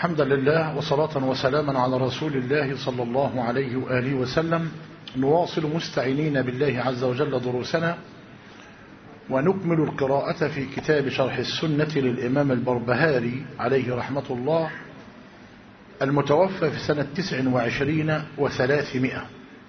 حمدا لله وصلاة وسلاما على رسول الله صلى الله عليه وآله وسلم نواصل مستعينين بالله عز وجل دروسنا ونكمل القراءة في كتاب شرح السنة للإمام البربهاري عليه رحمة الله المتوفى في سنة تسع وعشرين وثلاثمائة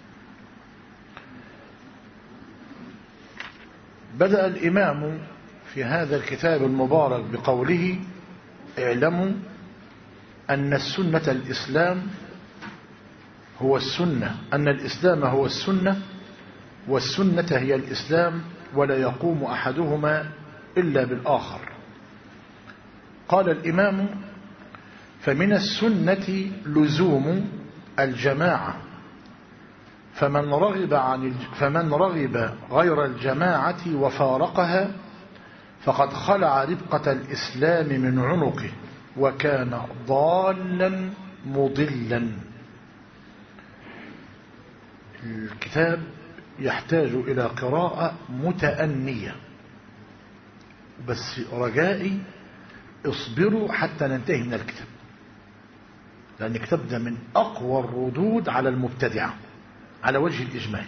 بدأ الإمام في هذا الكتاب المبارك بقوله اعلموا أن السنة الإسلام هو السنة أن الإسلام هو السنة والسنة هي الإسلام ولا يقوم أحدهما إلا بالآخر قال الإمام فمن السنة لزوم الجماعة فمن رغب عن فمن رغب غير الجماعة وفارقها فقد خلع ربقة الإسلام من عنقه وكان ضالا مضلا الكتاب يحتاج إلى قراءة متأنية بس رجائي اصبروا حتى ننتهي من الكتاب لأن الكتاب ده من أقوى الردود على المبتدعة على وجه الإجمال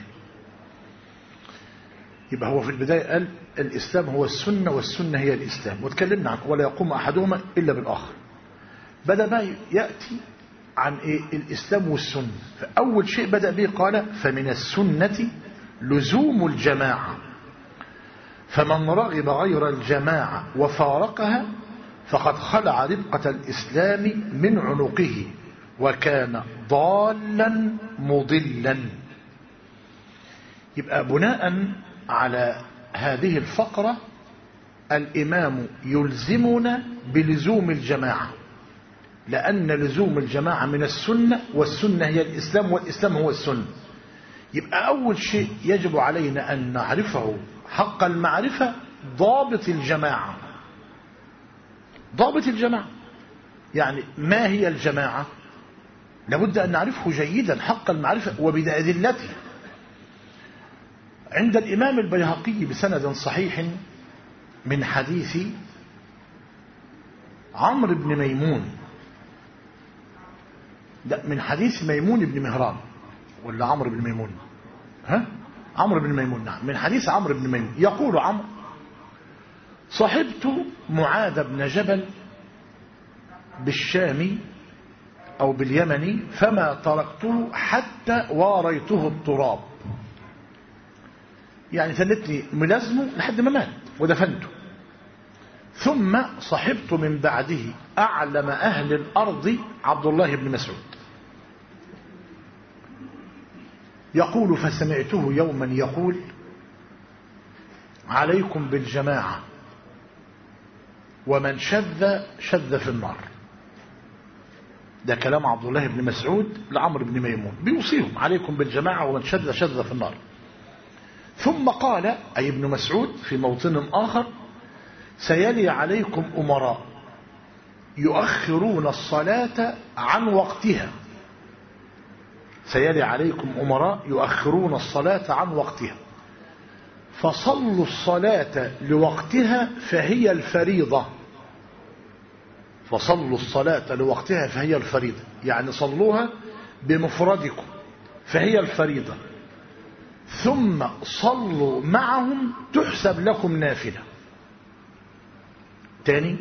يبقى هو في البداية قال الإسلام هو السنة والسنة هي الإسلام وتكلمنا عن ولا يقوم أحدهما إلا بالآخر بدأ بقى يأتي عن إيه الإسلام والسنة فأول شيء بدأ به قال فمن السنة لزوم الجماعة فمن رغب غير الجماعة وفارقها فقد خلع ربقة الإسلام من عنقه وكان ضالا مضلا يبقى بناء على هذه الفقرة الإمام يلزمنا بلزوم الجماعة لأن لزوم الجماعة من السنة والسنة هي الإسلام والإسلام هو السنة يبقى أول شيء يجب علينا أن نعرفه حق المعرفة ضابط الجماعة ضابط الجماعة يعني ما هي الجماعة لابد أن نعرفه جيدا حق المعرفة وبأدلته عند الإمام البيهقي بسند صحيح من حديث عمرو بن ميمون لا من حديث ميمون بن مهران ولا عمرو بن ميمون ها عمرو بن ميمون نعم من حديث عمرو بن ميمون يقول عمرو صحبت معاذ بن جبل بالشام أو باليمن فما تركته حتى واريته التراب يعني ثلتني ملازمه لحد ما مات ودفنته ثم صحبت من بعده أعلم أهل الأرض عبد الله بن مسعود يقول فسمعته يوما يقول عليكم بالجماعة ومن شذ شذ في النار ده كلام عبد الله بن مسعود لعمرو بن ميمون بيوصيهم عليكم بالجماعة ومن شذ شذ في النار ثم قال أي ابن مسعود في موطن آخر سيلي عليكم أمراء يؤخرون الصلاة عن وقتها سيلي عليكم أمراء يؤخرون الصلاة عن وقتها فصلوا الصلاة لوقتها فهي الفريضة فصلوا الصلاة لوقتها فهي الفريضة يعني صلوها بمفردكم فهي الفريضة ثم صلوا معهم تحسب لكم نافلة تاني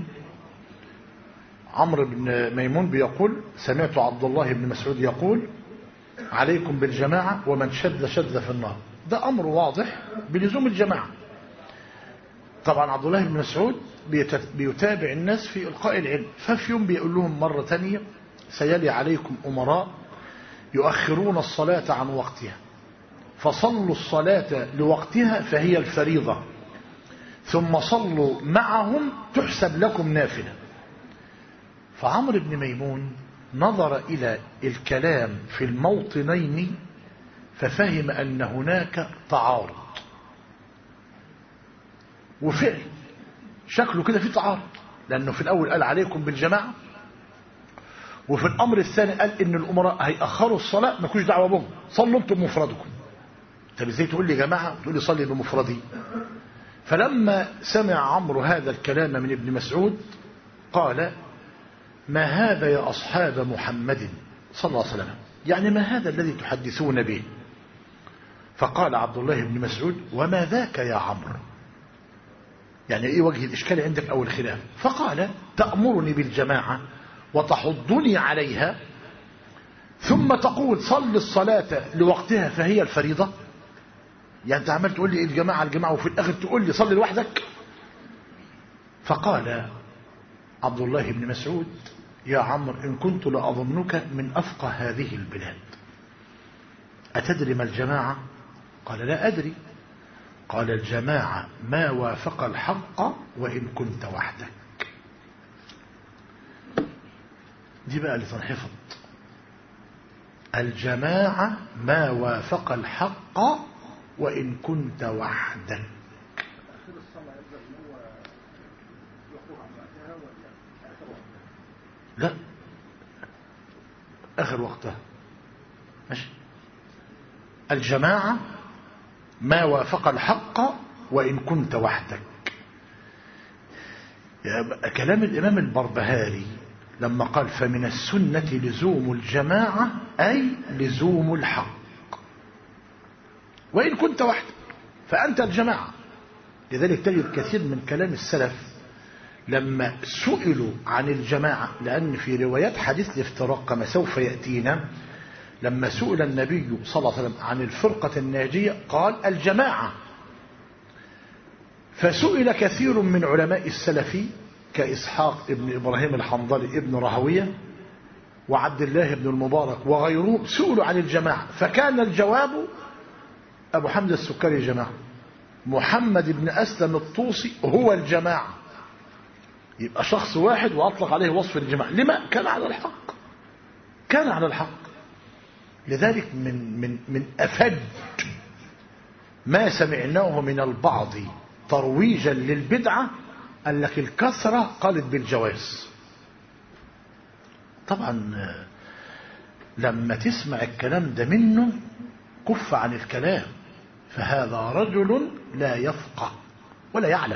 عمرو بن ميمون بيقول سمعت عبد الله بن مسعود يقول عليكم بالجماعة ومن شد شد في النار ده أمر واضح بلزوم الجماعة طبعا عبد الله بن مسعود بيتابع الناس في إلقاء العلم ففي يوم بيقول لهم مرة تانية سيلي عليكم أمراء يؤخرون الصلاة عن وقتها فصلوا الصلاة لوقتها فهي الفريضة ثم صلوا معهم تحسب لكم نافلة فعمر بن ميمون نظر إلى الكلام في الموطنين ففهم أن هناك تعارض وفعل شكله كده في تعارض لأنه في الأول قال عليكم بالجماعة وفي الأمر الثاني قال إن الأمراء هيأخروا الصلاة ما كوش دعوة بهم صلوا انتم بمفردكم طب ازاي تقول لي جماعة تقول لي صلي بمفردي فلما سمع عمرو هذا الكلام من ابن مسعود قال ما هذا يا أصحاب محمد صلى الله عليه وسلم يعني ما هذا الذي تحدثون به فقال عبد الله بن مسعود وما ذاك يا عمرو يعني ايه وجه الاشكال عندك او الخلاف فقال تأمرني بالجماعة وتحضني عليها ثم تقول صل الصلاة لوقتها فهي الفريضة يعني انت عمال تقول لي ايه الجماعة الجماعة وفي الاخر تقول لي صلي لوحدك فقال عبد الله بن مسعود يا عمرو إن كنت لأظنك من أفقه هذه البلاد أتدري ما الجماعة قال لا أدري قال الجماعة ما وافق الحق وإن كنت وحدك دي بقى اللي تنحفظ الجماعة ما وافق الحق وإن كنت وحدك لا آخر وقتها ماشي الجماعة ما وافق الحق وإن كنت وحدك كلام الإمام البربهاري لما قال فمن السنة لزوم الجماعة أي لزوم الحق وإن كنت وحدك فأنت الجماعة لذلك تجد كثير من كلام السلف لما سئلوا عن الجماعة لأن في روايات حديث الافتراق كما سوف يأتينا لما سئل النبي صلى الله عليه وسلم عن الفرقة الناجية قال الجماعة فسئل كثير من علماء السلف كإسحاق ابن إبراهيم الحنظلي ابن رهوية وعبد الله بن المبارك وغيرهم سئلوا عن الجماعة فكان الجواب أبو حمد السكري جماعة محمد بن أسلم الطوسي هو الجماعة يبقى شخص واحد وأطلق عليه وصف الجماعة لما كان على الحق كان على الحق لذلك من من من أفج ما سمعناه من البعض ترويجا للبدعة قال لك الكثرة قالت بالجواز طبعا لما تسمع الكلام ده منه كف عن الكلام فهذا رجل لا يفقه ولا يعلم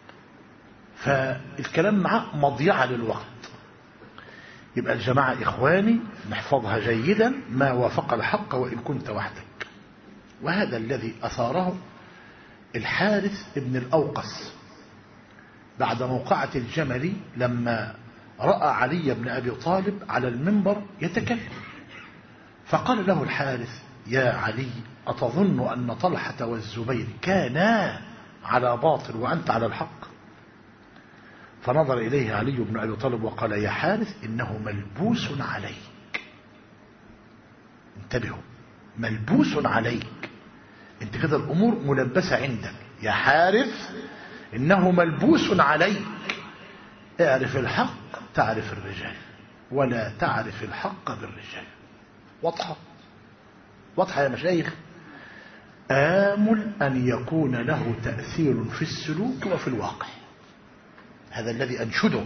فالكلام معه مضيعة للوقت يبقى الجماعة إخواني نحفظها جيدا ما وافق الحق وإن كنت وحدك وهذا الذي أثاره الحارث ابن الأوقس بعد موقعة الجمل لما رأى علي بن أبي طالب على المنبر يتكلم فقال له الحارث يا علي أتظن أن طلحة والزبير كانا على باطل وأنت على الحق فنظر إليه علي بن أبي طالب وقال يا حارث إنه ملبوس عليك انتبهوا ملبوس عليك انت كده الأمور ملبسة عندك يا حارث إنه ملبوس عليك اعرف الحق تعرف الرجال ولا تعرف الحق بالرجال واضحة واضحة يا مشايخ آمل أن يكون له تأثير في السلوك وفي الواقع هذا الذي أنشده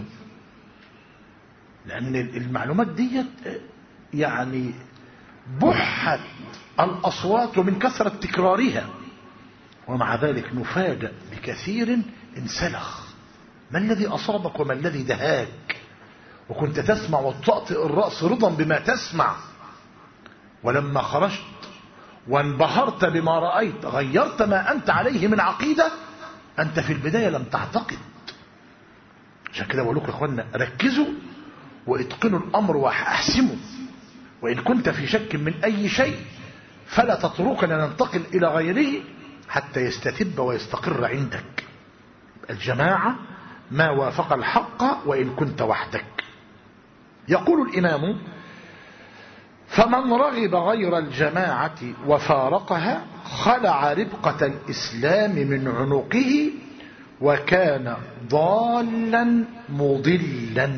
لأن المعلومات ديت يعني بحت الأصوات من كثرة تكرارها ومع ذلك نفاجأ بكثير انسلخ ما الذي أصابك وما الذي دهاك وكنت تسمع وتطأطئ الرأس رضا بما تسمع ولما خرجت وانبهرت بما رأيت غيرت ما أنت عليه من عقيدة أنت في البداية لم تعتقد عشان كده بقول لكم يا اخوانا ركزوا واتقنوا الامر واحسموا وان كنت في شك من اي شيء فلا تتركنا ننتقل الى غيره حتى يستتب ويستقر عندك الجماعه ما وافق الحق وان كنت وحدك يقول الامام فمن رغب غير الجماعه وفارقها خلع ربقه الاسلام من عنقه وكان ضالا مضلا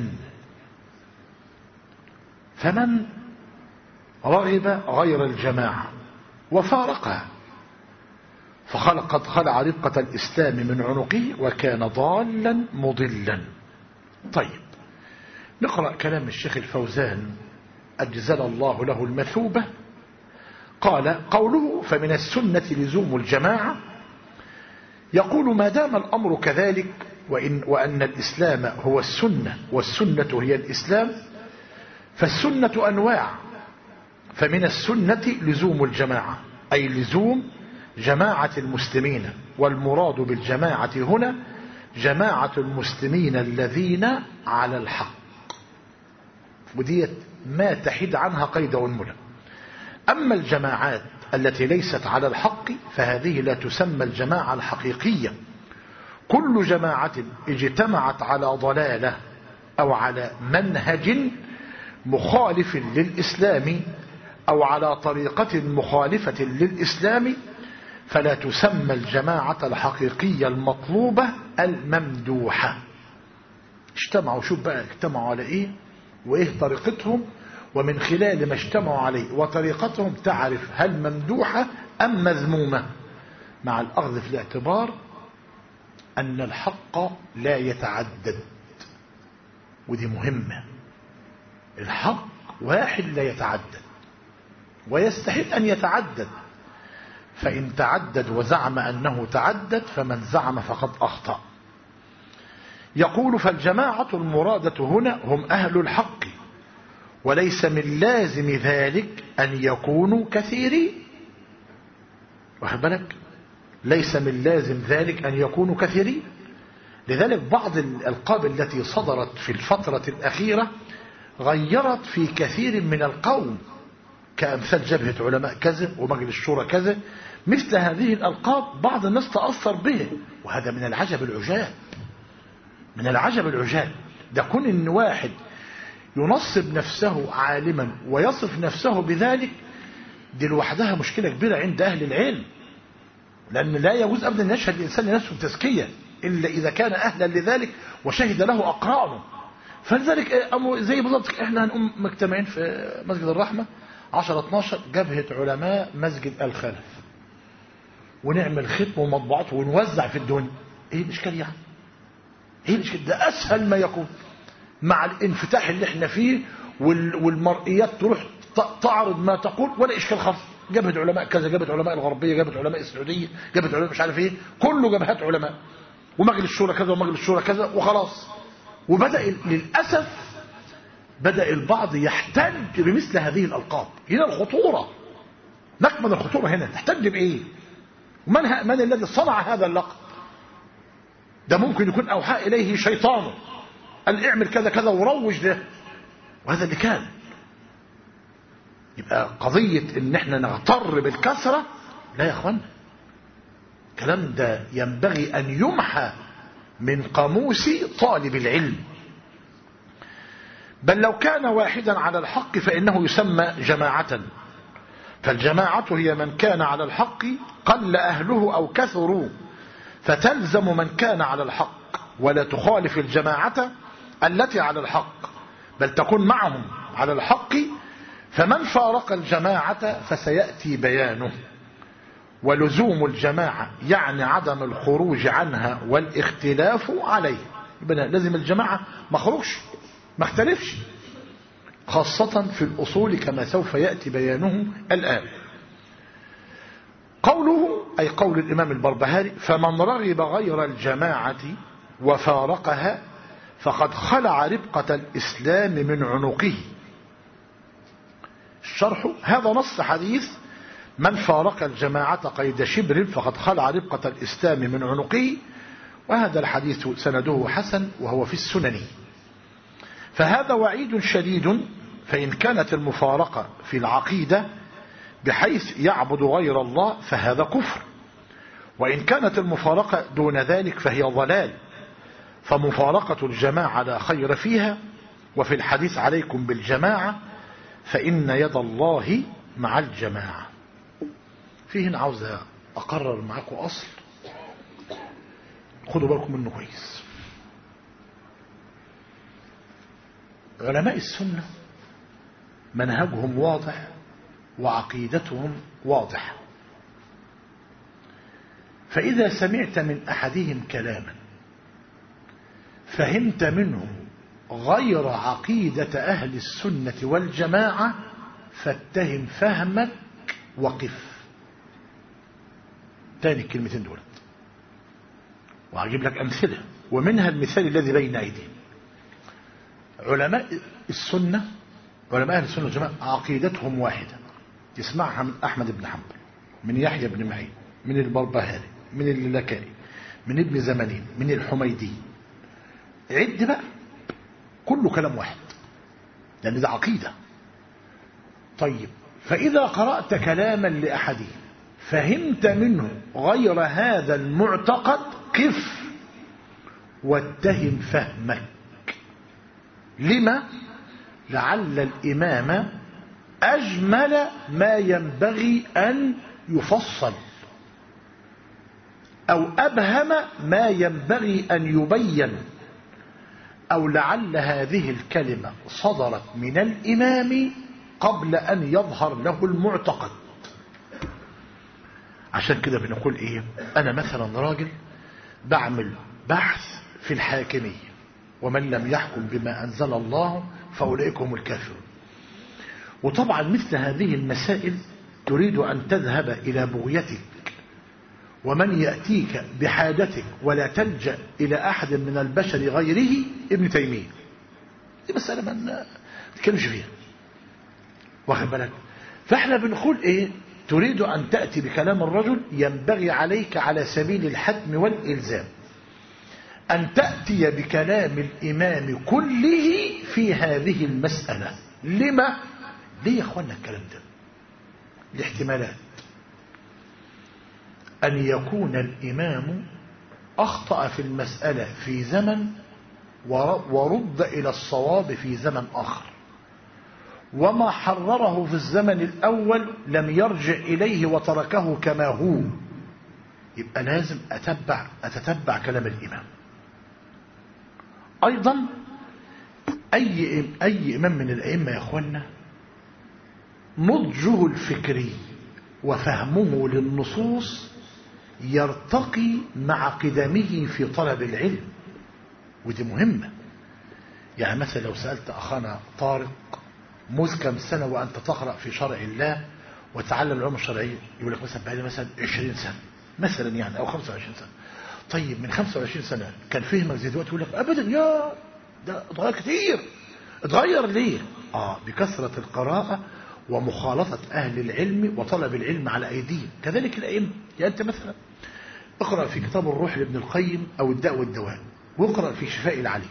فمن رغب غير الجماعة وفارقها فخلق قد خلع ربقة الإسلام من عنقه وكان ضالا مضلا طيب نقرأ كلام الشيخ الفوزان أجزل الله له المثوبة قال قوله فمن السنة لزوم الجماعة يقول ما دام الأمر كذلك وإن وأن الإسلام هو السنة والسنة هي الإسلام فالسنة أنواع فمن السنة لزوم الجماعة أي لزوم جماعة المسلمين والمراد بالجماعة هنا جماعة المسلمين الذين على الحق وديت ما تحيد عنها قيد والملة أما الجماعات التي ليست على الحق فهذه لا تسمى الجماعة الحقيقية كل جماعة اجتمعت على ضلالة أو على منهج مخالف للإسلام أو على طريقة مخالفة للإسلام فلا تسمى الجماعة الحقيقية المطلوبة الممدوحة اجتمعوا شوف بقى اجتمعوا على ايه وايه طريقتهم ومن خلال ما اجتمعوا عليه وطريقتهم تعرف هل ممدوحة أم مذمومة مع الأخذ في الاعتبار أن الحق لا يتعدد ودي مهمة الحق واحد لا يتعدد ويستحيل أن يتعدد فإن تعدد وزعم أنه تعدد فمن زعم فقد أخطأ يقول فالجماعة المرادة هنا هم أهل الحق وليس من لازم ذلك أن يكونوا كثيرين واخد بالك ليس من لازم ذلك أن يكونوا كثيرين لذلك بعض الألقاب التي صدرت في الفترة الأخيرة غيرت في كثير من القوم كأمثال جبهة علماء كذا ومجلس شورى كذا مثل هذه الألقاب بعض الناس تأثر به وهذا من العجب العجاب من العجب العجاب ده كون ان واحد ينصب نفسه عالما ويصف نفسه بذلك دي لوحدها مشكلة كبيرة عند أهل العلم لأن لا يجوز أبدا أن يشهد الإنسان لنفسه بتزكية إلا إذا كان أهلا لذلك وشهد له أقرانه فلذلك زي بالضبط احنا هنقوم مجتمعين في مسجد الرحمة 10 12 جبهة علماء مسجد الخلف ونعمل ختم ومطبوعات ونوزع في الدنيا ايه الاشكال يعني ايه الاشكال ده اسهل ما يكون مع الانفتاح اللي احنا فيه والمرئيات تروح تعرض ما تقول ولا اشكال خالص جبهة علماء كذا جبهة علماء الغربية جبهة علماء السعودية جبهة علماء مش عارف ايه كله جبهات علماء ومجلس شورى كذا ومجلس شورى كذا وخلاص وبدأ للأسف بدأ البعض يحتج بمثل هذه الألقاب هنا الخطورة نكمل الخطورة هنا تحتج بإيه من, من الذي صنع هذا اللقب ده ممكن يكون أوحى إليه شيطانه قال اعمل كذا كذا وروج ده وهذا اللي كان يبقى قضية ان احنا نغتر بالكثرة لا يا اخوان الكلام ده ينبغي ان يمحى من قاموس طالب العلم بل لو كان واحدا على الحق فإنه يسمى جماعة فالجماعة هي من كان على الحق قل أهله أو كثروا فتلزم من كان على الحق ولا تخالف الجماعة التي على الحق بل تكون معهم على الحق فمن فارق الجماعة فسيأتي بيانه ولزوم الجماعة يعني عدم الخروج عنها والاختلاف عليه يبقى لازم الجماعة ما خرجش ما اختلفش خاصة في الأصول كما سوف يأتي بيانه الآن قوله أي قول الإمام البربهاري فمن رغب غير الجماعة وفارقها فقد خلع ربقة الإسلام من عنقه الشرح هذا نص حديث من فارق الجماعة قيد شبر فقد خلع ربقة الإسلام من عنقه وهذا الحديث سنده حسن وهو في السنن فهذا وعيد شديد فإن كانت المفارقة في العقيدة بحيث يعبد غير الله فهذا كفر وإن كانت المفارقة دون ذلك فهي ضلال فمفارقة الجماعة لا خير فيها وفي الحديث عليكم بالجماعة فإن يد الله مع الجماعة في هنا عاوز أقرر معاكم أصل خدوا بالكم منه كويس علماء السنة منهجهم واضح وعقيدتهم واضحة فإذا سمعت من أحدهم كلاما فهمت منه غير عقيدة أهل السنة والجماعة فاتهم فهمك وقف تاني الكلمتين دول وهجيب لك أمثلة ومنها المثال الذي بين أيديهم علماء السنة علماء أهل السنة والجماعة عقيدتهم واحدة تسمعها من أحمد بن حنبل من يحيى بن معين من البربهاري من اللكائي من ابن زمانين من الحميدي عد بقى كله كلام واحد لأن ده عقيدة طيب فإذا قرأت كلاما لأحدهم فهمت منه غير هذا المعتقد قف واتهم فهمك لما لعل الإمام أجمل ما ينبغي أن يفصل أو أبهم ما ينبغي أن يبين أو لعل هذه الكلمة صدرت من الإمام قبل أن يظهر له المعتقد عشان كده بنقول إيه أنا مثلا راجل بعمل بحث في الحاكمية ومن لم يحكم بما أنزل الله فأولئك هم الكافرون وطبعا مثل هذه المسائل تريد أن تذهب إلى بغيتك ومن يأتيك بحاجتك ولا تلجأ إلى أحد من البشر غيره ابن تيمية دي مسألة ما نتكلمش فيها واخد بالك فاحنا بنقول ايه تريد أن تأتي بكلام الرجل ينبغي عليك على سبيل الحتم والإلزام أن تأتي بكلام الإمام كله في هذه المسألة لما ليه يا أخوانا الكلام ده الاحتمالات أن يكون الإمام أخطأ في المسألة في زمن ورد إلى الصواب في زمن آخر وما حرره في الزمن الأول لم يرجع إليه وتركه كما هو يبقى لازم أتبع أتتبع كلام الإمام أيضا أي, أي إمام من الأئمة يا أخوانا نضجه الفكري وفهمه للنصوص يرتقي مع قدمه في طلب العلم ودي مهمة يعني مثلا لو سألت أخانا طارق مذ كم سنة وأنت تقرأ في شرع الله وتعلم العلوم الشرعية يقول لك مثلا بقالي مثلا 20 سنة مثلا يعني أو 25 سنة طيب من 25 سنة كان فهمك زي دلوقتي يقول لك أبدا يا ده اتغير كتير اتغير ليه آه بكثرة القراءة ومخالطة أهل العلم وطلب العلم على أيديهم كذلك الأئمة يعني أنت مثلا اقرأ في كتاب الروح لابن القيم أو الداء والدواء واقرأ في شفاء العليل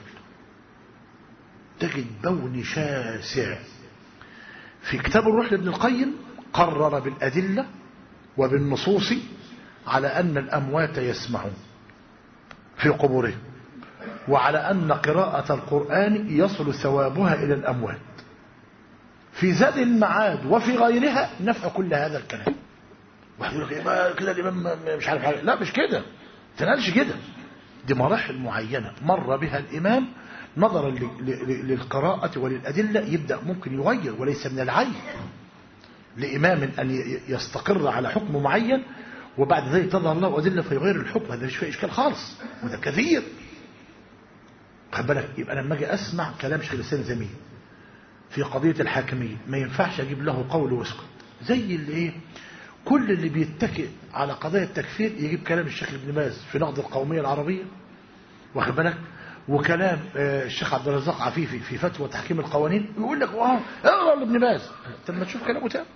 تجد بون شاسع في كتاب الروح لابن القيم قرر بالأدلة وبالنصوص على أن الأموات يسمعون في قبورهم وعلى أن قراءة القرآن يصل ثوابها إلى الأموات في زاد المعاد وفي غيرها نفع كل هذا الكلام واحد يقول لك كده الإمام مش عارف حاجة لا مش كده تنالش كده دي مراحل معينة مر بها الإمام نظرا للقراءة وللأدلة يبدأ ممكن يغير وليس من العيب لإمام أن يستقر على حكم معين وبعد ذلك تظهر له أدلة فيغير الحكم هذا مش فيه إشكال خالص وده كثير خد بالك يبقى لما أجي أسمع كلام شيخ الإسلام زميل في قضية الحاكمية ما ينفعش أجيب له قول واسكت زي اللي إيه كل اللي بيتكئ على قضايا التكفير يجيب كلام الشيخ ابن باز في نقد القومية العربية واخد بالك وكلام الشيخ عبد الرزاق عفيفي في فتوى تحكيم القوانين يقول لك اه اقرا لابن باز طب ما تشوف كلامه تاني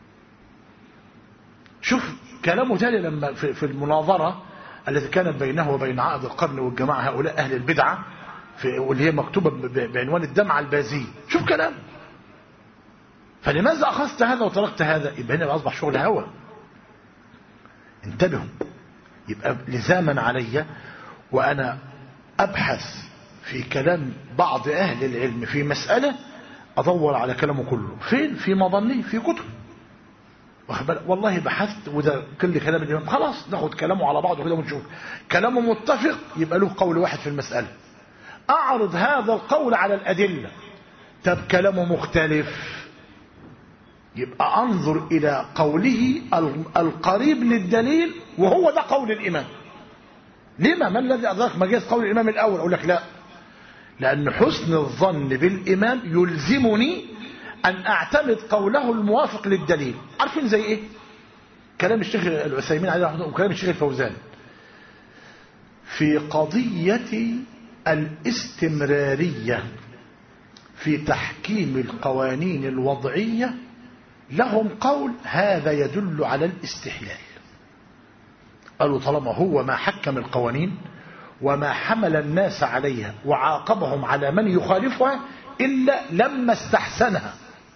شوف كلامه تاني لما في, في المناظرة التي كانت بينه وبين عقد القرن والجماعة هؤلاء أهل البدعة في واللي هي مكتوبة بعنوان الدمعة البازية شوف كلام فلماذا أخذت هذا وتركت هذا يبقى هنا أصبح شغل هوى انتبهوا يبقى لزاما علي وأنا أبحث في كلام بعض أهل العلم في مسألة أدور على كلامه كله فين في مظني في كتب والله بحثت وده كل كلام الإمام خلاص ناخد كلامه على بعضه كده ونشوف كلامه متفق يبقى له قول واحد في المسألة أعرض هذا القول على الأدلة طب كلامه مختلف يبقى أنظر إلى قوله القريب للدليل وهو ده قول الإمام لما ما الذي أدرك ما جاز قول الإمام الأول أقول لك لا لأن حسن الظن بالإمام يلزمني أن أعتمد قوله الموافق للدليل عارفين زي إيه كلام الشيخ العثيمين عليه رحمه الله وكلام الشيخ الفوزان في قضية الاستمرارية في تحكيم القوانين الوضعية لهم قول هذا يدل على الاستحلال قالوا طالما هو ما حكم القوانين وما حمل الناس عليها وعاقبهم على من يخالفها إلا لما استحسنها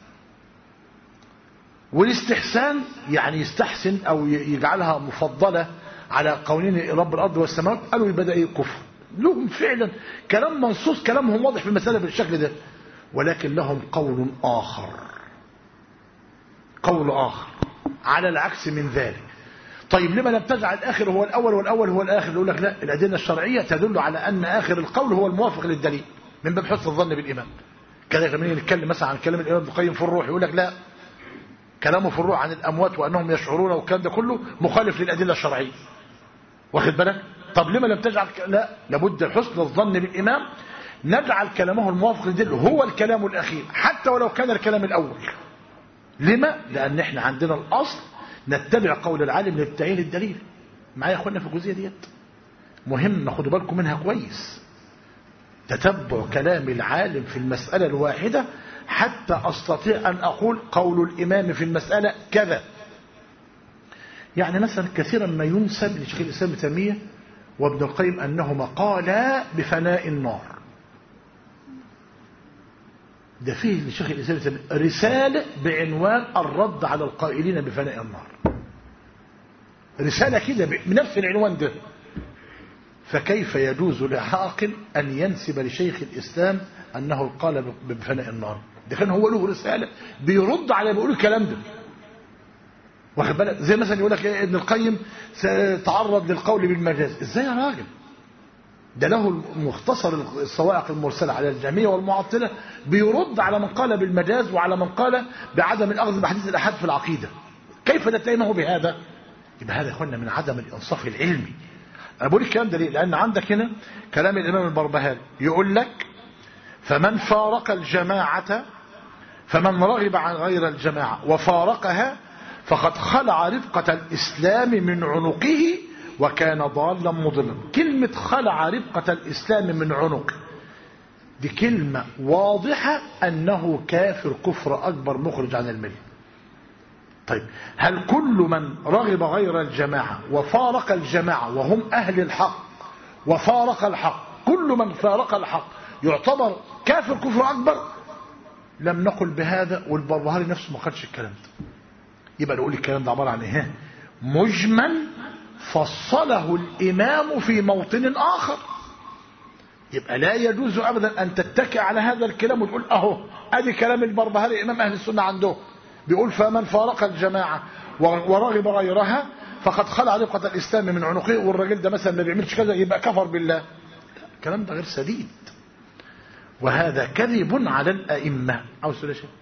والاستحسان يعني يستحسن أو يجعلها مفضلة على قوانين رب الأرض والسماوات قالوا يبقى ده ايه كفر لهم فعلا كلام منصوص كلامهم واضح في المسألة بالشكل ده ولكن لهم قول آخر قول آخر على العكس من ذلك طيب لما لم تجعل الآخر هو الأول والأول هو الآخر يقول لك لا الأدلة الشرعية تدل على أن آخر القول هو الموافق للدليل من باب حسن الظن بالإمام كذا لما نتكلم مثلا عن كلام الإمام ابن القيم في الروح يقول لك لا كلامه في الروح عن الأموات وأنهم يشعرون والكلام ده كله مخالف للأدلة الشرعية واخد بالك طب لما لم تجعل لا لابد حسن الظن بالإمام نجعل كلامه الموافق للدليل هو الكلام الأخير حتى ولو كان الكلام الأول لما لأن احنا عندنا الأصل نتبع قول العالم للتعيين الدليل معايا يا اخوانا في الجزئيه ديت مهم ناخدوا بالكم منها كويس تتبع كلام العالم في المسألة الواحدة حتى أستطيع أن أقول قول الإمام في المسألة كذا يعني مثلا كثيرا ما ينسب لشيخ الإسلام تيمية وابن القيم أنهما قالا بفناء النار ده فيه لشيخ الإسلام تيمية رسالة بعنوان الرد على القائلين بفناء النار رسالة كده بنفس العنوان ده فكيف يجوز لعاقل أن ينسب لشيخ الإسلام أنه قال بفناء النار ده كان هو له رسالة بيرد على بيقول الكلام ده واخد بالك زي مثلا يقول لك ابن القيم سيتعرض للقول بالمجاز ازاي يا راجل ده له مختصر الصواعق المرسلة على الجميع والمعطلة بيرد على من قال بالمجاز وعلى من قال بعدم الأخذ بحديث الأحد في العقيدة كيف نتهمه بهذا يبقى هذا يا من عدم الإنصاف العلمي أنا بقول الكلام ده ليه لأن عندك هنا كلام الإمام البربهاري يقول لك فمن فارق الجماعة فمن رغب عن غير الجماعة وفارقها فقد خلع رفقة الإسلام من عنقه وكان ضالا مضلا كلمة خلع رفقة الإسلام من عنق دي كلمة واضحة أنه كافر كفر أكبر مخرج عن المله طيب هل كل من رغب غير الجماعة وفارق الجماعة وهم أهل الحق وفارق الحق كل من فارق الحق يعتبر كافر كفر أكبر لم نقل بهذا والبربهاري نفسه ما قالش الكلام ده يبقى نقول الكلام ده عبارة عن ايه مجمل فصله الإمام في موطن آخر يبقى لا يجوز أبدا أن تتكئ على هذا الكلام وتقول أهو أدي كلام البربهاري إمام أهل السنة عنده بيقول فمن فارق الجماعة ورغب غيرها فقد خلع رفقة الإسلام من عنقه والراجل ده مثلا ما بيعملش كذا يبقى كفر بالله الكلام ده غير سديد وهذا كذب على الأئمة عاوز تقول شيء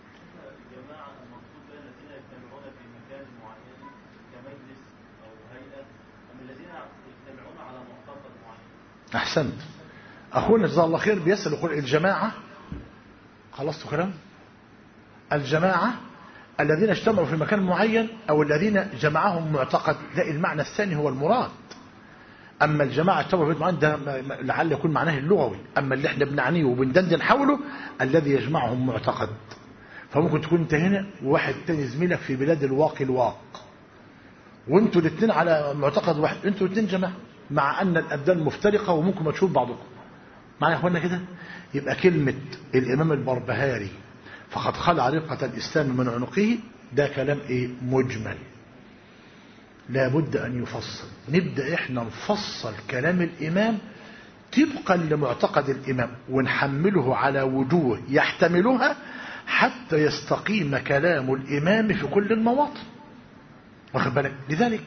أحسنت أخونا جزاه الله خير بيسأل يقول الجماعة خلصتوا كلام الجماعة الذين اجتمعوا في مكان معين أو الذين جمعهم معتقد لا المعنى الثاني هو المراد أما الجماعة اجتمعوا في معين ده لعل يكون معناه اللغوي أما اللي احنا بنعنيه وبندندن حوله الذي يجمعهم معتقد فممكن تكون انت هنا وواحد تاني زميلك في بلاد الواقي الواق وانتوا الاثنين على معتقد واحد انتوا الاثنين جماعة مع أن الأبدان مفترقة وممكن ما تشوف بعضكم معايا يا اخوانا كده يبقى كلمة الإمام البربهاري فقد خلع رفقة الإسلام من عنقه ده كلام إيه مجمل لابد أن يفصل نبدأ إحنا نفصل كلام الإمام طبقا لمعتقد الإمام ونحمله على وجوه يحتملها حتى يستقيم كلام الإمام في كل المواطن واخد بالك لذلك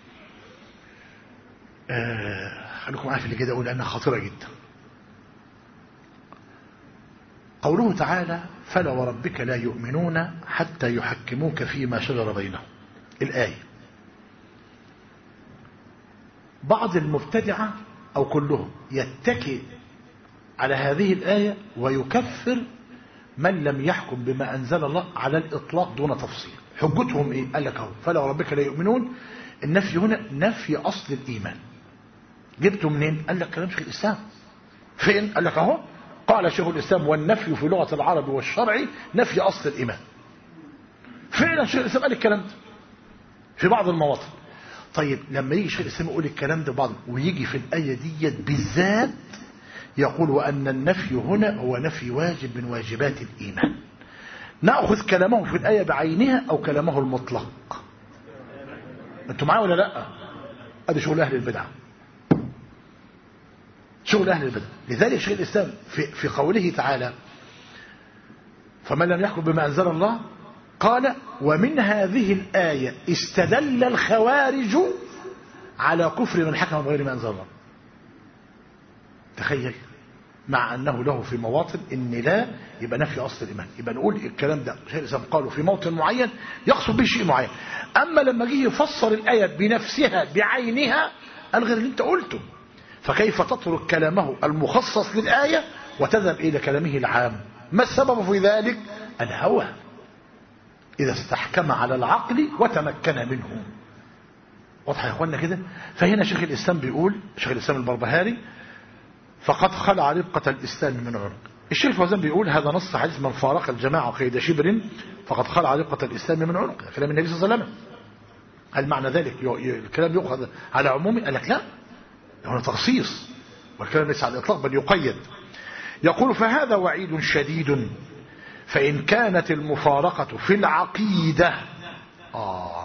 آه خليكم معايا في اللي كده أقول لأنها خطيرة جدا قوله تعالى فلا وربك لا يؤمنون حتى يحكموك فيما شجر بينهم الآية بعض المبتدعة أو كلهم يتكئ على هذه الآية ويكفر من لم يحكم بما أنزل الله على الإطلاق دون تفصيل حجتهم إيه؟ قال لك اهو فلا وربك لا يؤمنون النفي هنا نفي أصل الإيمان جبته منين قال لك كلام شيخ الاسلام فين قال لك اهو قال شيخ الاسلام والنفي في لغه العرب والشرع نفي اصل الايمان فعلا شيخ الاسلام قال الكلام ده في بعض المواطن طيب لما يجي شيخ الاسلام يقول الكلام ده بعض ويجي في الايه ديت بالذات يقول وان النفي هنا هو نفي واجب من واجبات الايمان ناخذ كلامه في الايه بعينها او كلامه المطلق انتوا معايا ولا لا ادي شغل اهل البدع شغل اهل البدع لذلك شيخ الاسلام في في قوله تعالى فمن لم يحكم بما انزل الله قال ومن هذه الآية استدل الخوارج على كفر من حكم بغير ما أنزل الله تخيل مع أنه له في مواطن إن لا يبقى نفي أصل الإيمان يبقى نقول الكلام ده شيخ الإسلام قاله في موطن معين يقصد به شيء معين أما لما جه يفسر الآية بنفسها بعينها قال غير اللي أنت قلته فكيف تترك كلامه المخصص للآية وتذهب إلى كلامه العام ما السبب في ذلك الهوى إذا استحكم على العقل وتمكن منه واضح يا اخوانا كده فهنا شيخ الإسلام بيقول شيخ الإسلام البربهاري فقد خلع ربقة الإسلام من عنق الشيخ الفوزان بيقول هذا نص حديث من فارق الجماعة قيد شبر فقد خلع ربقة الإسلام من عنق كلام النبي صلى الله عليه وسلم هل معنى ذلك الكلام يؤخذ على عمومه قال لك لا هنا تخصيص والكلام ليس على الإطلاق بل يقيد يقول فهذا وعيد شديد فإن كانت المفارقة في العقيدة آه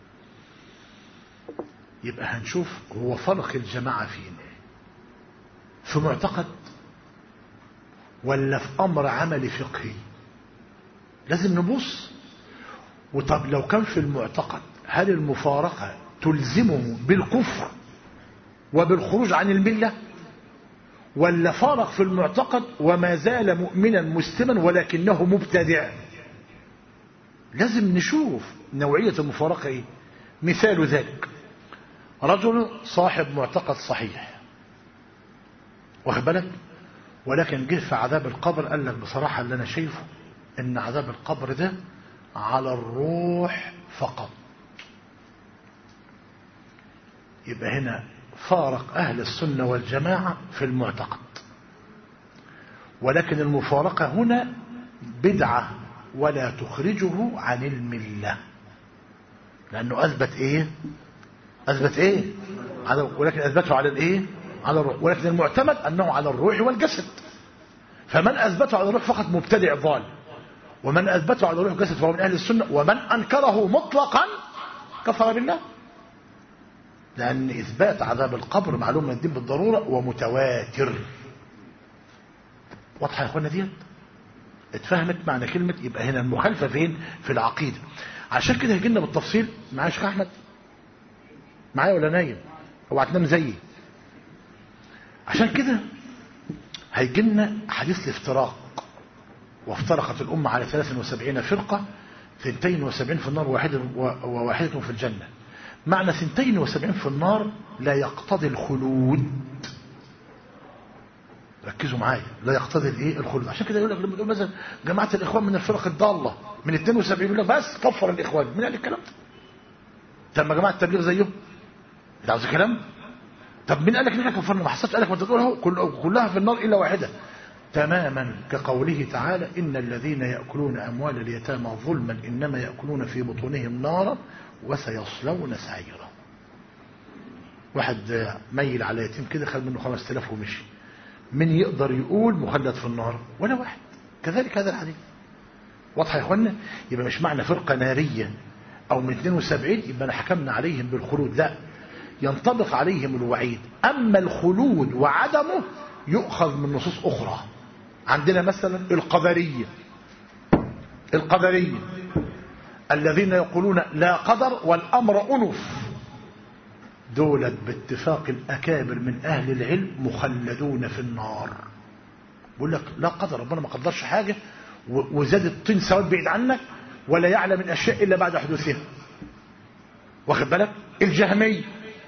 يبقى هنشوف هو فرق الجماعة فين في معتقد ولا في أمر عملي فقهي لازم نبص وطب لو كان في المعتقد هل المفارقة تلزمه بالكفر وبالخروج عن المله ولا فارق في المعتقد وما زال مؤمنا مسلما ولكنه مبتدع لازم نشوف نوعية المفارقة ايه مثال ذلك رجل صاحب معتقد صحيح واخد بالك ولكن جه في عذاب القبر قال لك بصراحة اللي انا شايفه ان عذاب القبر ده على الروح فقط يبقى هنا فارق أهل السنة والجماعة في المعتقد ولكن المفارقة هنا بدعة ولا تخرجه عن الملة لأنه أثبت إيه أثبت إيه على ولكن أثبته على الإيه على الروح ولكن المعتمد أنه على الروح والجسد فمن أثبته على الروح فقط مبتدع ضال ومن أثبته على الروح والجسد فهو من أهل السنة ومن أنكره مطلقا كفر بالله لأن إثبات عذاب القبر معلوم من الدين بالضرورة ومتواتر واضحة يا أخوانا ديت اتفهمت معنى كلمة يبقى هنا المخالفة فين في العقيدة عشان كده هيجي لنا بالتفصيل معايا شيخ أحمد معايا ولا نايم اوعى تنام زيي عشان كده هيجي لنا حديث الافتراق وافترقت الأمة على 73 فرقة 72 في النار واحدة وواحدة في الجنة معنى ثنتين وسبعين في النار لا يقتضي الخلود ركزوا معايا لا يقتضي الايه الخلود عشان كده يقول لك لما تقول مثلا جماعه الاخوان من الفرق الضاله من 72 يقول لك بس كفر الاخوان مين قال الكلام ده؟ طب ما جماعه التبليغ زيهم انت عاوز الكلام طب مين قال لك ان احنا كفرنا ما حصلش قال لك ما انت تقول اهو كلها في النار الا واحده تماما كقوله تعالى ان الذين ياكلون اموال اليتامى ظلما انما ياكلون في بطونهم نارا وسيصلون سعيرا واحد ميل على يتيم كده خد منه 5000 ومشي من يقدر يقول مخلد في النار ولا واحد كذلك هذا الحديث واضح يا اخوانا يبقى مش معنى فرقة نارية او من 72 يبقى أنا حكمنا عليهم بالخلود لا ينطبق عليهم الوعيد اما الخلود وعدمه يؤخذ من نصوص اخرى عندنا مثلا القدرية القدرية الذين يقولون لا قدر والأمر أنف دولت باتفاق الأكابر من أهل العلم مخلدون في النار بيقول لك لا قدر ربنا ما قدرش حاجة وزاد الطين سواد بعيد عنك ولا يعلم الأشياء إلا بعد حدوثها واخد بالك الجهمية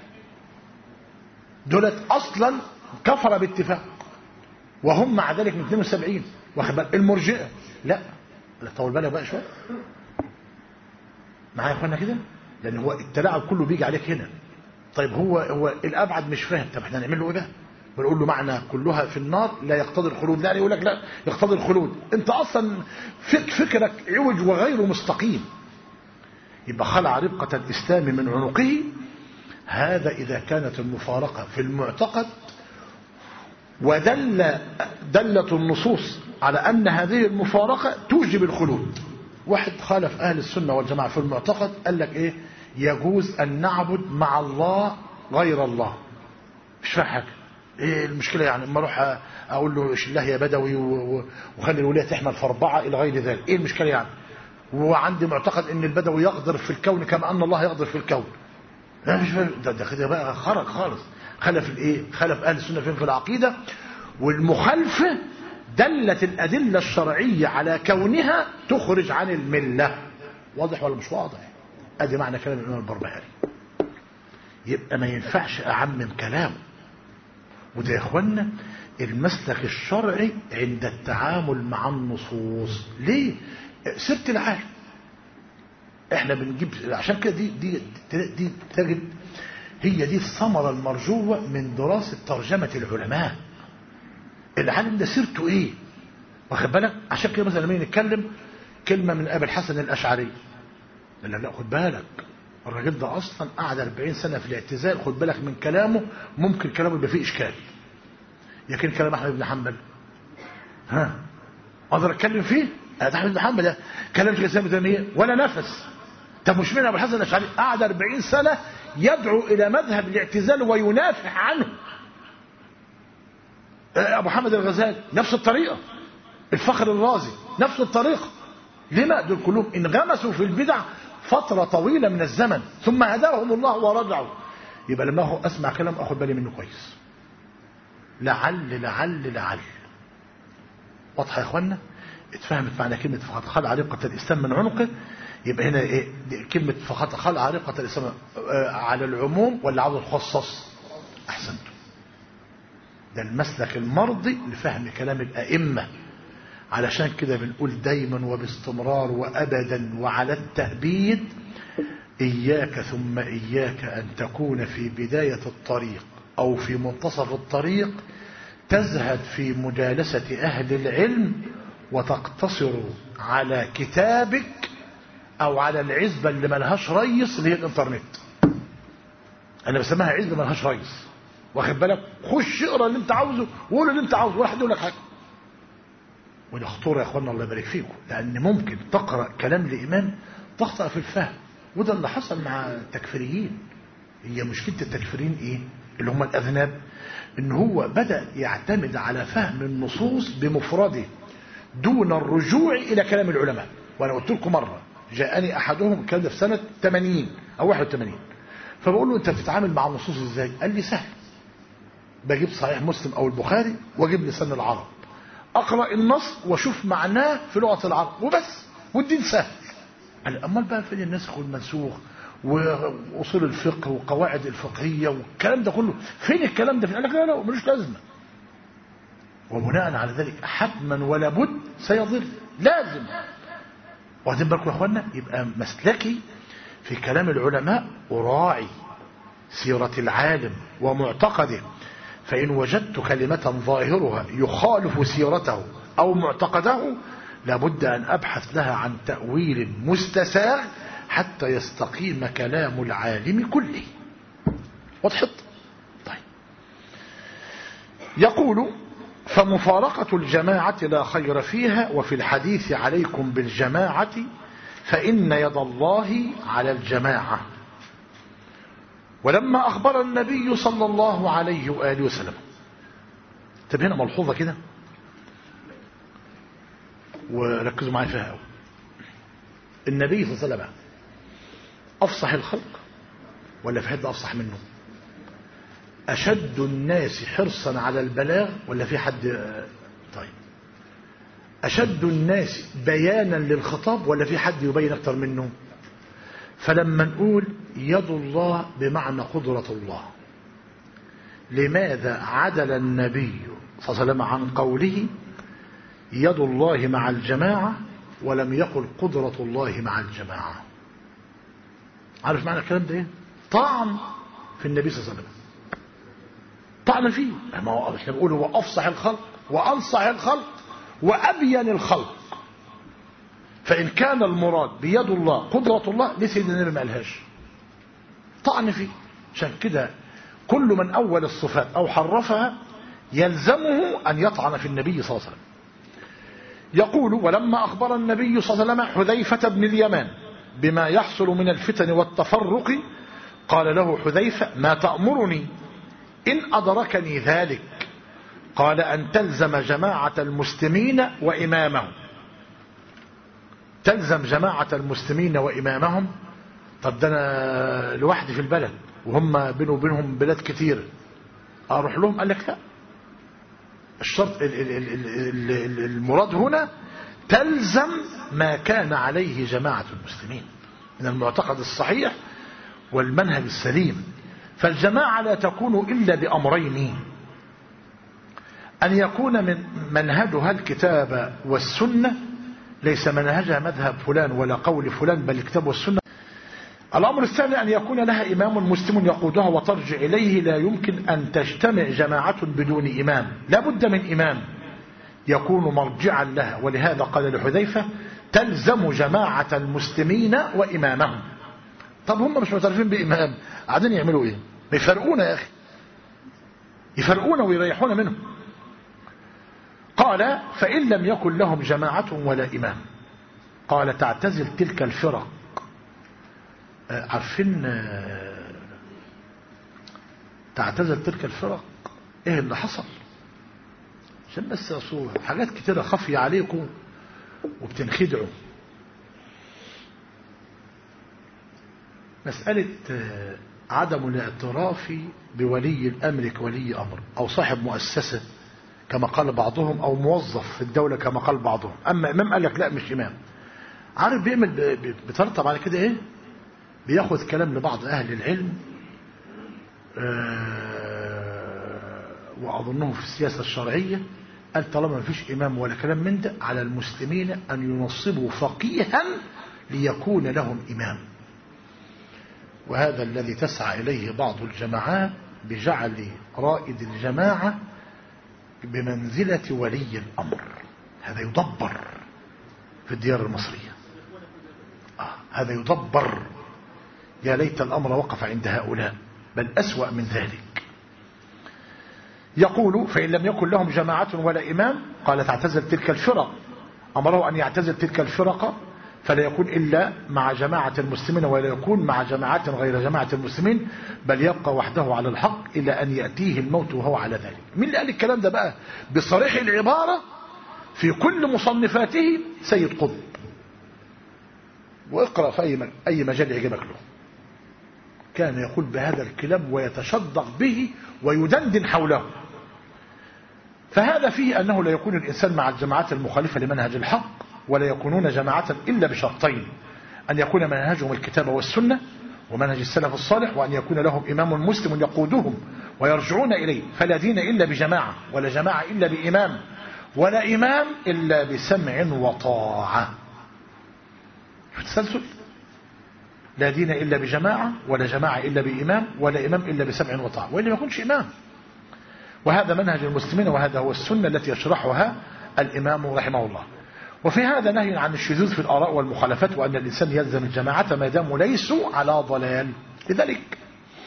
دولت أصلا كفر باتفاق وهم مع ذلك من 72 واخد بالك المرجئة لا لا طول بالك بقى شويه معايا يا اخوانا كده لان هو التلاعب كله بيجي عليك هنا طيب هو هو الابعد مش فاهم طب احنا نعمل له ايه بقى بنقول له معنى كلها في النار لا يقتضي الخلود لا يقول لك لا يقتضي الخلود انت اصلا فك فكرك عوج وغير مستقيم يبقى خلع ربقة الإسلام من عنقه هذا إذا كانت المفارقة في المعتقد ودل دلت النصوص على أن هذه المفارقة توجب الخلود واحد خالف أهل السنة والجماعة في المعتقد قال لك إيه يجوز أن نعبد مع الله غير الله مش فاهم حاجة ايه المشكلة يعني اما اروح اقول له الله يا بدوي وخلي الولاية تحمل في اربعة الى غير ذلك ايه المشكلة يعني وعندي معتقد ان البدوي يقدر في الكون كما ان الله يقدر في الكون لا مش فاهم ده ده كده بقى خرج خالص خلف الايه خلف اهل السنه فين في العقيده والمخالفه دلت الادله الشرعيه على كونها تخرج عن المله واضح ولا مش واضح ادي معنى كلام الامام البربهاري يبقى ما ينفعش اعمم كلامه وده يا اخوانا المسلك الشرعي عند التعامل مع النصوص ليه سيره العالم احنا بنجيب عشان كده دي دي دي تجد هي دي الثمره المرجوه من دراسه ترجمه العلماء العالم ده سيرته ايه واخد بالك عشان كده مثلا لما نتكلم كلمه من ابي الحسن الاشعري لا لا خد بالك الراجل ده اصلا قعد 40 سنه في الاعتزال خد بالك من كلامه ممكن كلامه يبقى فيه اشكال لكن كلام احمد بن حنبل ها اقدر اتكلم فيه ده احمد بن حنبل ده كلام في الاسلام تيميه ولا نفس طب مش من ابو الحسن الاشعري قعد 40 سنه يدعو الى مذهب الاعتزال وينافح عنه ابو حامد الغزالي نفس الطريقه الفخر الرازي نفس الطريقه لما دول كلهم انغمسوا في البدع فترة طويلة من الزمن ثم هداهم الله ورجعوا يبقى لما هو اسمع كلام اخد بالي منه كويس لعل لعل لعل واضحه يا اخوانا اتفهمت معنى كلمه فقد خلع رقه الاسلام من عنقه يبقى هنا ايه كلمه فقد خلع رقه الاسلام على العموم ولا عاوز تخصص احسنتم ده المسلك المرضي لفهم كلام الائمه علشان كده بنقول دايما وباستمرار وابدا وعلى التأبيد إياك ثم إياك أن تكون في بداية الطريق أو في منتصف الطريق تزهد في مجالسة أهل العلم وتقتصر على كتابك أو على العزبة اللي ملهاش ريس اللي هي الإنترنت أنا بسميها عزبة ملهاش ريس واخد بالك خش اقرا اللي انت عاوزه وقول اللي انت عاوزه ولا حد يقول لك حاجه وده خطوره يا اخوانا الله يبارك فيكم لان ممكن تقرا كلام لامام تخطا في الفهم وده اللي حصل مع التكفيريين هي مشكله التكفيريين ايه اللي هم الاذناب ان هو بدا يعتمد على فهم النصوص بمفرده دون الرجوع الى كلام العلماء وانا قلت لكم مره جاءني احدهم كان في سنه 80 او 81 فبقول له انت بتتعامل مع النصوص ازاي قال لي سهل بجيب صحيح مسلم او البخاري واجيب لسان العرب اقرا النص واشوف معناه في لغه العرب وبس والدين سهل قال امال بقى فين النسخ والمنسوخ واصول الفقه وقواعد الفقهيه والكلام ده كله فين الكلام ده قال لك لا لا ملوش لازمه وبناء على ذلك حتما ولا بد سيضل لازم واخدين بالكم يا اخوانا يبقى مسلكي في كلام العلماء أراعي سيرة العالم ومعتقده فإن وجدت كلمة ظاهرها يخالف سيرته أو معتقده لابد أن أبحث لها عن تأويل مستساغ حتى يستقيم كلام العالم كله وضحت طيب يقول فمفارقة الجماعة لا خير فيها وفي الحديث عليكم بالجماعة فإن يد الله على الجماعة ولما أخبر النبي صلى الله عليه وآله وسلم طب هنا ملحوظة كده وركزوا معايا فيها قوي النبي صلى الله عليه وسلم أفصح الخلق ولا في حد أفصح منه أشد الناس حرصا على البلاغ ولا في حد طيب أشد الناس بيانا للخطاب ولا في حد يبين أكتر منه فلما نقول يد الله بمعنى قدرة الله لماذا عدل النبي صلى الله عليه وسلم عن قوله يد الله مع الجماعة ولم يقل قدرة الله مع الجماعة عارف معنى الكلام ده ايه طعن في النبي صلى الله عليه وسلم طعن فيه ما هو احنا بنقول هو افصح الخلق وانصح الخلق وابين الخلق فان كان المراد بيد الله قدره الله ليه سيدنا النبي ما قالهاش طعن فيه عشان كده كل من اول الصفات او حرفها يلزمه ان يطعن في النبي صلى الله عليه وسلم يقول ولما اخبر النبي صلى الله عليه وسلم حذيفه بن اليمان بما يحصل من الفتن والتفرق قال له حذيفه ما تامرني إن أدركني ذلك قال أن تلزم جماعة المسلمين وإمامهم تلزم جماعة المسلمين وإمامهم طب ده أنا لوحدي في البلد وهم بينه وبينهم بلاد كتير أروح لهم قال لك لا الشرط المراد هنا تلزم ما كان عليه جماعة المسلمين من المعتقد الصحيح والمنهج السليم فالجماعة لا تكون إلا بأمرين أن يكون من منهجها الكتاب والسنة ليس منهجها مذهب فلان ولا قول فلان بل الكتاب والسنة الأمر الثاني أن يكون لها إمام مسلم يقودها وترجع إليه لا يمكن أن تجتمع جماعة بدون إمام لا بد من إمام يكون مرجعا لها ولهذا قال لحذيفة تلزم جماعة المسلمين وإمامهم طب هم مش معترفين بإمام قاعدين يعملوا إيه ما يفرقونا يا أخي يفرقونا ويريحونا منهم قال فإن لم يكن لهم جماعة ولا إمام قال تعتزل تلك الفرق عارفين تعتزل تلك الفرق ايه اللي حصل عشان بس اصول حاجات كتيرة خفية عليكم وبتنخدعوا مسألة عدم الاعتراف بولي الأمر كولي أمر أو صاحب مؤسسة كما قال بعضهم أو موظف في الدولة كما قال بعضهم أما إمام قال لك لا مش إمام عارف بيعمل بترتب على كده إيه بياخد كلام لبعض أهل العلم وأظنه في السياسة الشرعية قال طالما ما فيش إمام ولا كلام من ده على المسلمين أن ينصبوا فقيها ليكون لهم إمام وهذا الذي تسعى إليه بعض الجماعات بجعل رائد الجماعة بمنزلة ولي الأمر هذا يدبر في الديار المصرية آه هذا يدبر يا ليت الأمر وقف عند هؤلاء بل أسوأ من ذلك يقول فإن لم يكن لهم جماعة ولا إمام قال تعتزل تلك الفرق أمره أن يعتزل تلك الفرق فلا يكون إلا مع جماعة المسلمين ولا يكون مع جماعات غير جماعة المسلمين بل يبقى وحده على الحق إلى أن يأتيه الموت وهو على ذلك مين اللي قال الكلام ده بقى بصريح العبارة في كل مصنفاته سيد قطب واقرأ في أي أي مجال يعجبك له كان يقول بهذا الكلام ويتشدق به ويدندن حوله فهذا فيه أنه لا يكون الإنسان مع الجماعات المخالفة لمنهج الحق ولا يكونون جماعة إلا بشرطين أن يكون منهجهم الكتاب والسنة ومنهج السلف الصالح وأن يكون لهم إمام مسلم يقودهم ويرجعون إليه فلا دين إلا بجماعة ولا جماعة إلا بإمام ولا إمام إلا بسمع وطاعة التسلسل لا دين إلا بجماعة ولا جماعة إلا بإمام ولا إمام إلا بسمع وطاعة وإلا ما يكونش إمام وهذا منهج المسلمين وهذا هو السنة التي يشرحها الإمام رحمه الله وفي هذا نهي عن الشذوذ في الآراء والمخالفات وأن الإنسان يلزم الجماعة ما داموا ليسوا على ضلال لذلك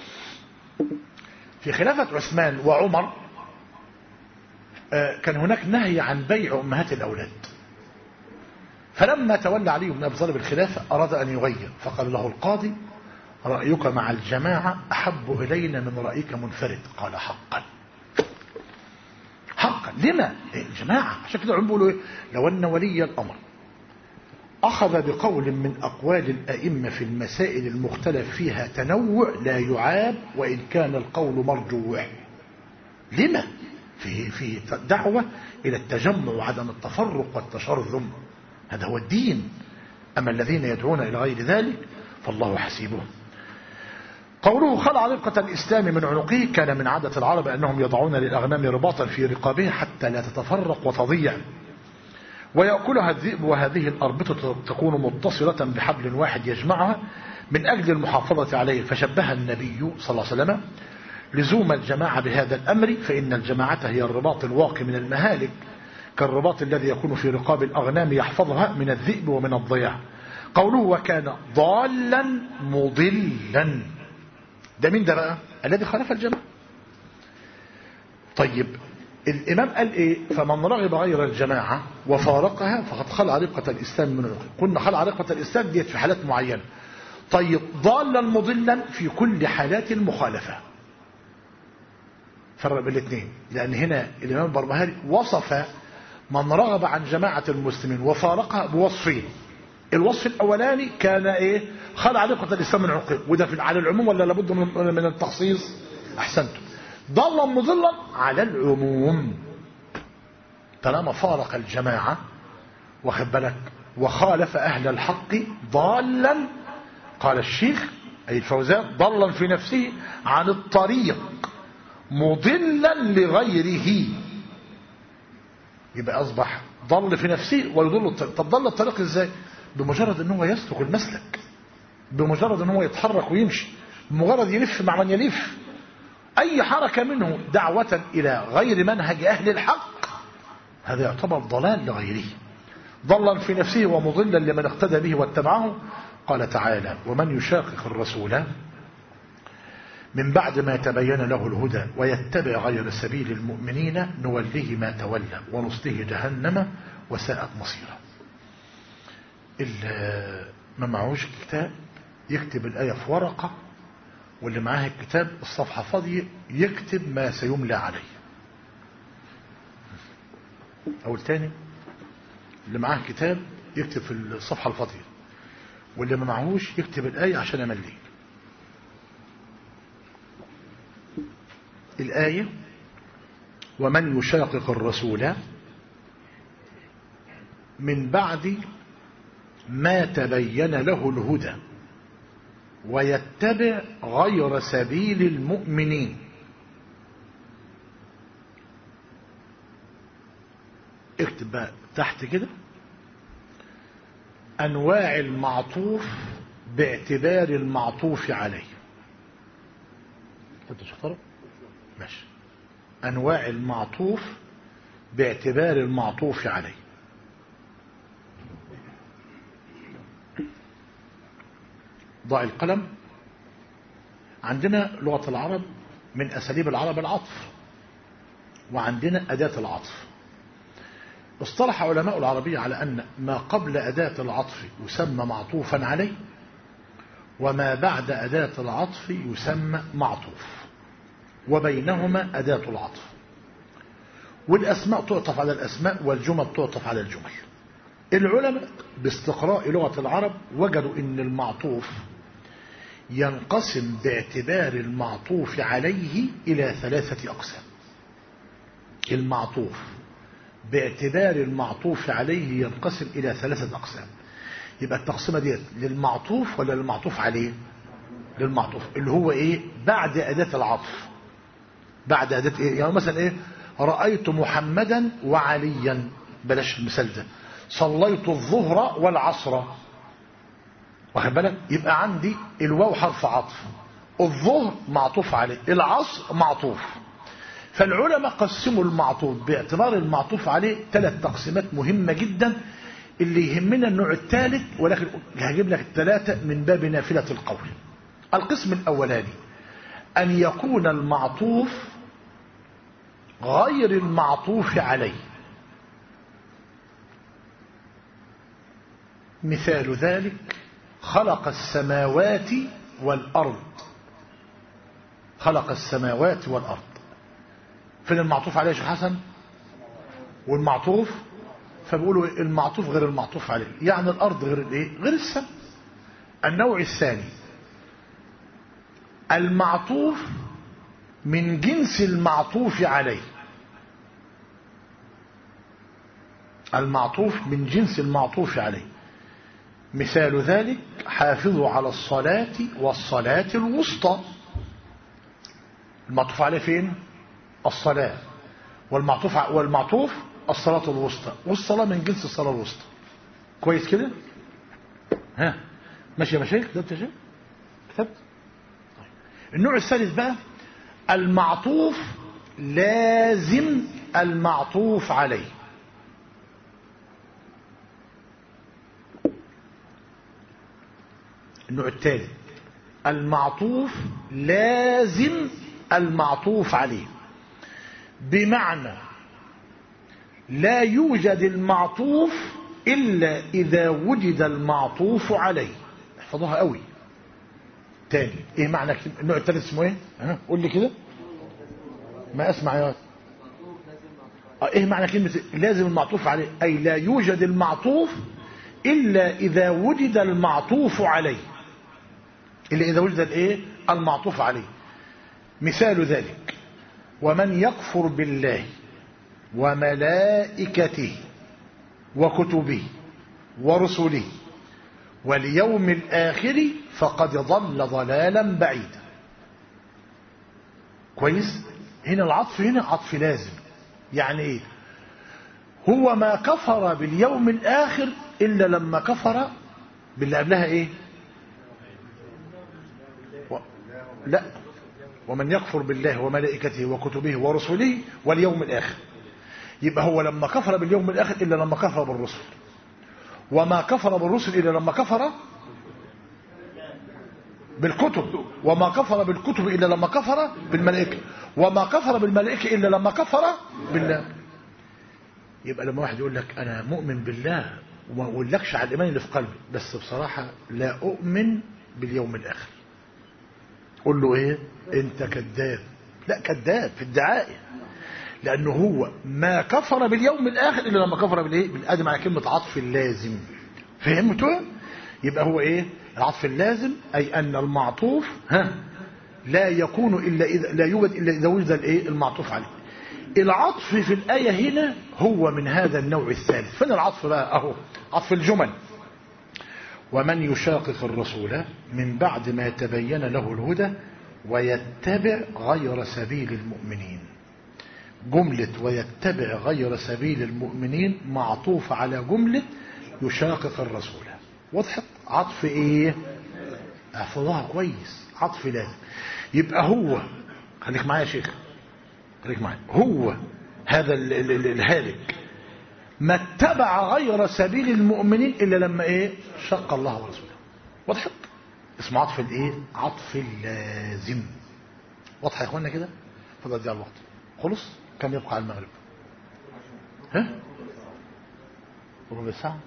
في خلافة عثمان وعمر كان هناك نهي عن بيع أمهات الأولاد فلما تولى علي بن أبي طالب الخلافة أراد أن يغير فقال له القاضي رأيك مع الجماعة أحب إلينا من رأيك منفرد قال حقا حقا لما الجماعة عشان كده العلماء بيقولوا لو أن ولي الأمر أخذ بقول من أقوال الأئمة في المسائل المختلف فيها تنوع لا يعاب وإن كان القول مرجوع لما فيه, فيه دعوة إلى التجمع وعدم التفرق والتشرذم هذا هو الدين أما الذين يدعون إلى غير ذلك فالله حسيبهم قوله خلع رقة الإسلام من عنقه كان من عادة العرب أنهم يضعون للأغنام رباطا في رقابها حتى لا تتفرق وتضيع ويأكلها الذئب وهذه الأربطة تكون متصلة بحبل واحد يجمعها من أجل المحافظة عليه فشبه النبي صلى الله عليه وسلم لزوم الجماعة بهذا الأمر فإن الجماعة هي الرباط الواقي من المهالك كالرباط الذي يكون في رقاب الأغنام يحفظها من الذئب ومن الضياع قوله وكان ضالا مضلا ده مين ده بقى الذي خالف الجماعة طيب الإمام قال إيه فمن رغب غير الجماعة وفارقها فقد خلع رقة الإسلام من الرقة قلنا خلع رقة الإسلام ديت في حالات معينة طيب ضالا مضلا في كل حالات المخالفة فرق بين الاثنين لأن هنا الإمام البربهاري وصف من رغب عن جماعة المسلمين وفارقها بوصفين الوصف الأولاني كان إيه خلع رقة الإسلام من الرقة وده في على العموم ولا لابد من من التخصيص أحسنتم ضلا مضلا على العموم طالما فارق الجماعة واخد بالك وخالف أهل الحق ضالا قال الشيخ أي الفوزان ضلا في نفسه عن الطريق مضلا لغيره يبقى أصبح ضل في نفسه ويضل الطريق طب ضل الطريق إزاي بمجرد أنه يسلك المسلك بمجرد أنه يتحرك ويمشي بمجرد يلف مع من يلف أي حركة منه دعوة إلى غير منهج أهل الحق هذا يعتبر ضلال لغيره ضلا في نفسه ومضلا لمن اقتدى به واتبعه قال تعالى ومن يشاقق الرسول من بعد ما تبين له الهدى ويتبع غير سبيل المؤمنين نوليه ما تولى ونصله جهنم وساءت مصيره اللي ما معهوش كتاب يكتب الآية في ورقة واللي معاه الكتاب الصفحة فاضية يكتب ما سيملى عليه أول تاني اللي معاه كتاب يكتب في الصفحة الفاضية واللي ما معهوش يكتب الآية عشان أمليه الآية ومن يشاقق الرسول من بعد ما تبين له الهدى ويتبع غير سبيل المؤمنين اكتب بقى تحت كده أنواع المعطوف باعتبار المعطوف عليه انت شطر ماشي أنواع المعطوف باعتبار المعطوف عليه ضع القلم عندنا لغة العرب من أساليب العرب العطف وعندنا أداة العطف اصطلح علماء العربية على أن ما قبل أداة العطف يسمى معطوفا عليه وما بعد أداة العطف يسمى معطوف وبينهما أداة العطف والأسماء تعطف على الأسماء والجمل تعطف على الجمل العلماء باستقراء لغة العرب وجدوا أن المعطوف ينقسم باعتبار المعطوف عليه إلى ثلاثة أقسام المعطوف باعتبار المعطوف عليه ينقسم إلى ثلاثة أقسام يبقى التقسيمة ديت للمعطوف ولا للمعطوف عليه للمعطوف اللي هو إيه بعد أداة العطف بعد أداة إيه يعني مثلا إيه رأيت محمدا وعليا بلاش المثال ده صليت الظهر والعصر واخد بالك يبقى عندي الواو حرف عطف الظهر معطوف عليه العصر معطوف فالعلماء قسموا المعطوف باعتبار المعطوف عليه ثلاث تقسيمات مهمة جدا اللي يهمنا النوع الثالث ولكن هجيب لك الثلاثة من باب نافلة القول القسم الأولاني أن يكون المعطوف غير المعطوف عليه مثال ذلك خلق السماوات والأرض خلق السماوات والأرض فين المعطوف عليه يا شيخ حسن والمعطوف فبيقولوا المعطوف غير المعطوف عليه يعني الأرض غير الايه غير السماء النوع الثاني المعطوف من جنس المعطوف عليه المعطوف من جنس المعطوف عليه مثال ذلك حافظوا على الصلاة والصلاة الوسطى المعطوف عليه فين الصلاة والمعطوف والمعطوف الصلاة الوسطى والصلاة من جنس الصلاة الوسطى كويس كده ها ماشي يا مشايخ كتبت يا شيخ كتبت طيب. النوع الثالث بقى المعطوف لازم المعطوف عليه النوع الثالث المعطوف لازم المعطوف عليه بمعنى لا يوجد المعطوف إلا إذا وجد المعطوف عليه احفظوها قوي تاني ايه معنى كلمة النوع الثالث اسمه ايه ها قول لي كده ما اسمع يا اه ايه معنى كلمة لازم المعطوف عليه اي لا يوجد المعطوف الا اذا وجد المعطوف عليه الا اذا وجد الايه المعطوف عليه مثال ذلك ومن يكفر بالله وملائكته وكتبه ورسله واليوم الآخر فقد ضل ضلالا بعيدا كويس هنا العطف هنا عطف لازم يعني ايه هو ما كفر باليوم الآخر إلا لما كفر باللي قبلها ايه و... لا ومن يكفر بالله وملائكته وكتبه ورسله واليوم الآخر يبقى هو لما كفر باليوم الآخر إلا لما كفر بالرسل وما كفر بالرسل إلا لما كفر بالكتب وما كفر بالكتب إلا لما كفر بالملائكة وما كفر بالملائكة إلا لما كفر بالله يبقى لما واحد يقول لك أنا مؤمن بالله وما أقولكش على الإيمان اللي في قلبي بس بصراحة لا أؤمن باليوم الآخر قول له إيه أنت كذاب لا كذاب في الدعائه لأنه هو ما كفر باليوم الآخر إلا لما كفر بالإيه بالأدم على كلمة عطف اللازم فهمتوا يبقى هو إيه العطف اللازم أي أن المعطوف ها لا يكون إلا إذا لا يوجد إلا إذا وجد الإيه المعطوف عليه العطف في الآية هنا هو من هذا النوع الثالث فين العطف بقى أهو عطف الجمل ومن يشاقق الرسول من بعد ما تبين له الهدى ويتبع غير سبيل المؤمنين جملة ويتبع غير سبيل المؤمنين معطوف على جملة يشاقق الرسول وضحت عطف ايه احفظها كويس عطف لازم يبقى هو خليك معايا يا شيخ خليك معايا هو هذا ال ال ال الهالك ما اتبع غير سبيل المؤمنين الا لما ايه شق الله ورسوله وضحت اسمه عطف الايه عطف اللازم واضحه يا اخوانا كده فضل دي على الوقت خلص كم يبقى على المغرب ها ربع ساعة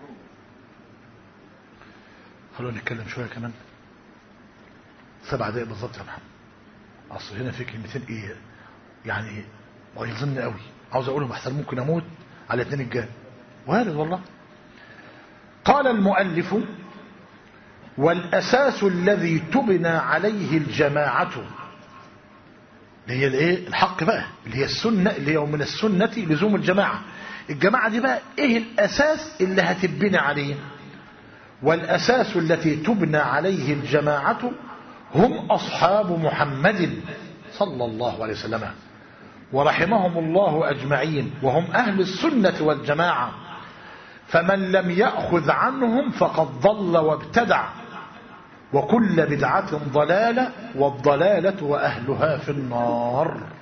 خلونا نتكلم شوية كمان سبع دقايق بالظبط يا محمد اصل هنا في كلمتين ايه يعني غيظن قوي عاوز اقولهم احسن ممكن اموت على الاثنين الجاي وارد والله قال المؤلف والاساس الذي تبنى عليه الجماعه اللي هي الايه الحق بقى اللي هي السنة اللي هي من السنة لزوم الجماعة الجماعة دي بقى ايه الاساس اللي هتبنى عليه والاساس التي تبنى عليه الجماعة هم اصحاب محمد صلى الله عليه وسلم ورحمهم الله اجمعين وهم اهل السنة والجماعة فمن لم يأخذ عنهم فقد ضل وابتدع وكل بدعة ضلالة والضلالة وأهلها في النار